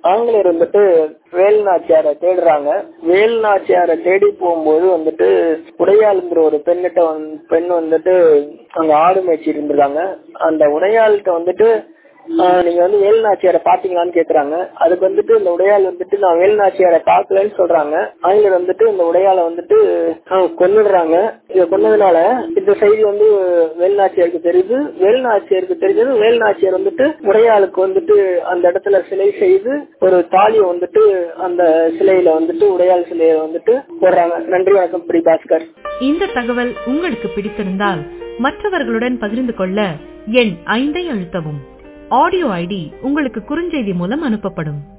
ஆங்கிலேயர் வந்துட்டு வேலுநாச்சியாரை தேடுறாங்க வேலுநாச்சியாரை தேடி போகும்போது வந்துட்டு உடையாளுங்கிற ஒரு பெண்ணிட்ட வந்து பெண் வந்துட்டு அங்க ஆடு மேய்ச்சி இருந்திருக்காங்க அந்த உடையாள்கிட்ட வந்துட்டு ஆஹ் நீங்க வந்து வேலுநாச்சியாரை பாத்தீங்களான்னு கேக்குறாங்க அதுக்கு வந்துட்டு இந்த உடையாள் வந்துட்டு நான் வேலுநாச்சியாரை பாக்கலன்னு சொல்றாங்க ஆங்கிலர் வந்துட்டு இந்த உடையாளை வந்துட்டு ஆஹ் கொன்னுடுறாங்க இதை கொன்னதுனால இந்த செய்தி வந்து வேலுநாச்சியாருக்கு தெரியுது வேலுநாச்சியாருக்கு தெரிஞ்சது வேலுநாச்சியார் வந்துட்டு உடையாளுக்கு வந்துட்டு அந்த இடத்துல சிலை செய்து ஒரு தாலியை வந்துட்டு அந்த சிலையில வந்துட்டு உடையாள் சிலையை வந்துட்டு போடுறாங்க நன்றி வணக்கம் பிடி பாஸ்கர் இந்த தகவல் உங்களுக்கு பிடித்திருந்தால் மற்றவர்களுடன் பகிர்ந்து கொள்ள எண் ஐந்தை அழுத்தவும் ஆடியோ ஐடி உங்களுக்கு குறுஞ்செய்தி மூலம் அனுப்பப்படும்